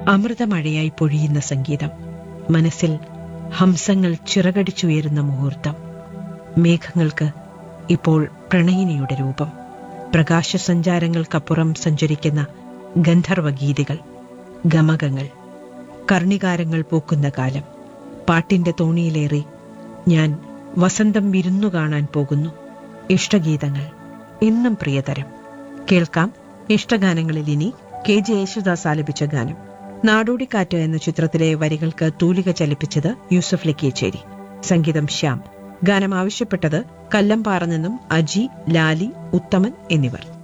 അമൃതമഴയായി പൊഴിയുന്ന സംഗീതം മനസ്സിൽ ഹംസങ്ങൾ ചിറകടിച്ചുയരുന്ന മുഹൂർത്തം മേഘങ്ങൾക്ക് ഇപ്പോൾ പ്രണയിനിയുടെ രൂപം പ്രകാശസഞ്ചാരങ്ങൾക്കപ്പുറം സഞ്ചരിക്കുന്ന ഗന്ധർവഗീതികൾ ഗമകങ്ങൾ കർണികാരങ്ങൾ പൂക്കുന്ന കാലം പാട്ടിന്റെ തോണിയിലേറി ഞാൻ വസന്തം വിരുന്നു കാണാൻ പോകുന്നു ഇഷ്ടഗീതങ്ങൾ എന്നും പ്രിയതരം കേൾക്കാം ഇഷ്ടഗാനങ്ങളിൽ ഇനി കെ ജെ യേശുദാസ് ആലപിച്ച ഗാനം നാടോടിക്കാറ്റ് എന്ന ചിത്രത്തിലെ വരികൾക്ക് തൂലിക ചലിപ്പിച്ചത് യൂസഫ് ലക്കിയച്ചേരി സംഗീതം ശ്യാം ഗാനം ആവശ്യപ്പെട്ടത് കല്ലമ്പാറ നിന്നും അജി ലാലി ഉത്തമൻ എന്നിവർ